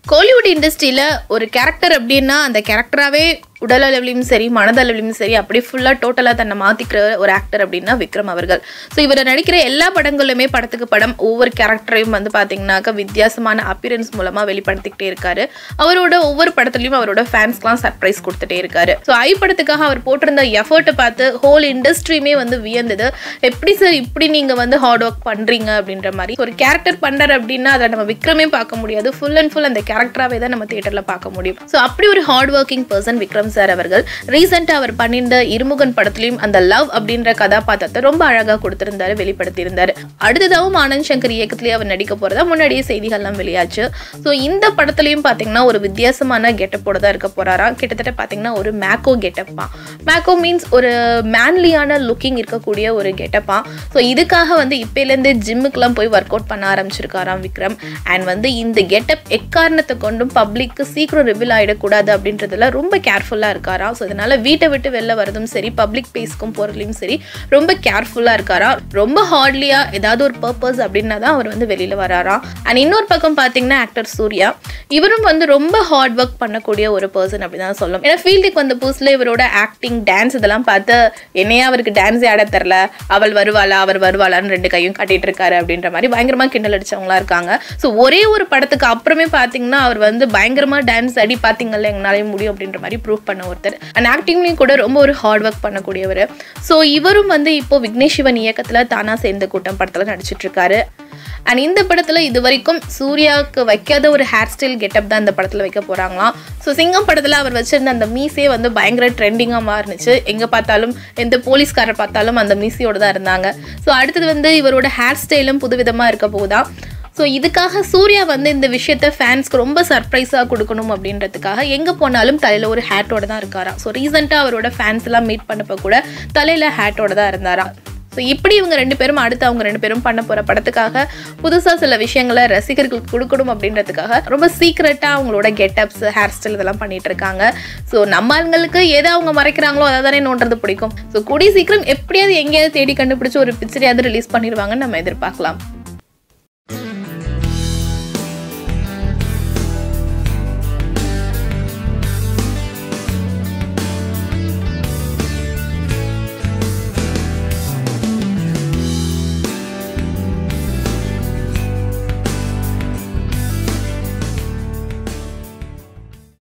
கோலிவுட் இண்டஸ்ட்ரியில் ஒரு கேரக்டர் அப்படின்னா அந்த கேரக்டராகவே உடல் அளவிலையும் சரி மனதளவிலையும் சரி அப்படி ஃபுல்லாக டோட்டலாக தன்னை மாற்றிக்கிற ஒரு ஆக்டர் அப்படின்னா விக்ரம் அவர்கள் ஸோ இவர் நடிக்கிற எல்லா படங்களுமே படத்துக்கு படம் ஒவ்வொரு கேரக்டரையும் வந்து பார்த்தீங்கன்னாக்கா வித்தியாசமான அப்பியரன்ஸ் மூலமாக வெளிப்படுத்திக்கிட்டே இருக்காரு அவரோட ஒவ்வொரு படத்துலையும் அவரோட ஃபேன்ஸ்க்குலாம் சர்ப்ரைஸ் கொடுத்துட்டே இருக்காரு ஸோ ஐ படத்துக்காக அவர் போட்டிருந்த எஃபர்ட்டை பார்த்து ஹோல் இண்டஸ்ட்ரியுமே வந்து வியந்தது எப்படி சார் இப்படி நீங்கள் வந்து ஹார்ட் ஒர்க் பண்ணுறீங்க அப்படின்ற மாதிரி ஒரு கேரக்டர் பண்ணுறாரு அப்படின்னா அதை நம்ம விக்ரமே பார்க்க முடியாது ஃபுல் அண்ட் ஃபுல் அந்த கேரக்டராகவே தான் நம்ம தியேட்டரில் பார்க்க முடியும் ஸோ அப்படி ஒரு hard working person Vikram sir அவர்கள் ரீசெண்டாக அவர் பண்ணியிருந்த இருமுகன் படத்துலையும் அந்த லவ் அப்படின்ற கதாபாத்திரத்தை ரொம்ப அழகாக கொடுத்திருந்தாரு வெளிப்படுத்தியிருந்தாரு அடுத்ததாகவும் ஆனந்த் சங்கர் இயக்கத்திலேயே அவர் நடிக்க போகிறதா முன்னாடியே செய்திகள்லாம் வெளியாச்சு ஸோ இந்த படத்துலையும் பார்த்தீங்கன்னா ஒரு வித்தியாசமான கெட்டப்போட தான் இருக்க போறாராம் கிட்டத்தட்ட பார்த்தீங்கன்னா ஒரு மேக்கோ கெட்டப்பா மேக்கோ மீன்ஸ் ஒரு மேன்லியான லுக்கிங் இருக்கக்கூடிய ஒரு கெட்டப்பா ஸோ இதுக்காக வந்து இப்போலேருந்து ஜிம்முக்கெல்லாம் போய் ஒர்க் அவுட் பண்ண ஆரம்பிச்சிருக்காராம் விக்ரம் அண்ட் வந்து இந்த கெட்டப் எக்காரணத்தை கொண்டும் பப்ளிக்கு சீக்கிரம் ரிவீல் ஆகிடக்கூடாது அப்படின்றதுல ரொம்ப கேர்ஃபுல்லாக இருக்காராம் ஸோ இதனால வீட்டை விட்டு வெளில வரதும் சரி பப்ளிக் பேஸ்க்கும் போகிறதுலையும் சரி ரொம்ப கேர்ஃபுல்லாக இருக்காராம் ரொம்ப ஹார்ட்லியாக ஏதாவது ஒரு பர்பஸ் அப்படின்னா தான் அவர் வந்து வெளியில் வராராம் அண்ட் இன்னொரு பக்கம் பார்த்தீங்கன்னா ஆக்டர் சூர்யா இவரும் வந்து ரொம்ப ஹார்ட் ஒர்க் பண்ணக்கூடிய ஒரு பர்சன் அப்படி தான் சொல்லணும் ஏன்னா ஃபீல்டுக்கு வந்த புதுசில் இவரோட ஆக்டிங் டான்ஸ் இதெல்லாம் பார்த்து என்னையா அவருக்கு டான்ஸே ஆட தெரில அவள் வருவாளா அவர் வருவாளான்னு ரெண்டு கையும் காட்டிட்டு இருக்காரு அப்படின்ற மாதிரி பயங்கரமாக கிண்டல் அடிச்சவங்களா இருக்காங்க ஸோ ஒரே ஒரு படத்துக்கு அப்புறமே பார்த்தீங்கன்னா அவர் வந்து பயங்கரமாக டான்ஸ் அடி பார்த்தீங்கல்ல எங்களாலே முடியும் அப்படின்ற மாதிரி ப்ரூவ் பண்ண ஒருத்தர் அண்ட் ஆக்டிங்லேயும் கூட ரொம்ப ஒரு ஹார்ட் ஒர்க் பண்ணக்கூடியவர் ஸோ இவரும் வந்து இப்போ விக்னேஷ் சிவன் இயக்கத்தில் தானா சேர்ந்த கூட்டம் படத்தில் நடிச்சிட்டு இருக்காரு அண்ட் இந்த படத்தில் இது வரைக்கும் சூர்யாவுக்கு வைக்காத ஒரு ஹேர் ஸ்டைல் கெட்டப் தான் இந்த படத்தில் வைக்க போகிறாங்களாம் ஸோ சிங்கம் படத்தில் அவர் வச்சிருந்த அந்த மீசே வந்து பயங்கர ட்ரெண்டிங்காக மாறுனுச்சு எங்கே பார்த்தாலும் எந்த போலீஸ்காரர் பார்த்தாலும் அந்த மீசையோடு தான் இருந்தாங்க ஸோ அடுத்தது வந்து இவரோட ஹேர் ஸ்டைலும் புதுவிதமாக இருக்க போகுதா ஸோ இதுக்காக சூர்யா வந்து இந்த விஷயத்த ஃபேன்ஸ்க்கு ரொம்ப சர்ப்ரைஸாக கொடுக்கணும் அப்படின்றதுக்காக எங்கே போனாலும் தலையில் ஒரு ஹேட்டோட தான் இருக்காராம் ஸோ ரீசெண்டாக அவரோட ஃபேன்ஸ் எல்லாம் மீட் பண்ணப்போ கூட தலையில் ஹேட்டோட தான் இருந்தாராம் ஸோ இப்படி இவங்க ரெண்டு பேரும் அடுத்து அவங்க ரெண்டு பேரும் பண்ண போகிற படத்துக்காக புதுசாக சில விஷயங்களை ரசிகர்களுக்கு கொடுக்கணும் அப்படின்றதுக்காக ரொம்ப சீக்ரெட்டாக அவங்களோட கெட்டப்ஸ் ஹேர் ஸ்டைல் இதெல்லாம் பண்ணிட்டு இருக்காங்க ஸோ நம்ம ஆளுங்களுக்கு எதை அவங்க மறைக்கிறாங்களோ அதை தானே நோண்டுறது பிடிக்கும் ஸோ கூடிய சீக்கிரம் எப்படியாவது எங்கேயாவது தேடி கண்டுபிடிச்சி ஒரு பிக்சரையாவது ரிலீஸ் பண்ணிடுவாங்கன்னு நம்ம எதிர்பார்க்கலாம்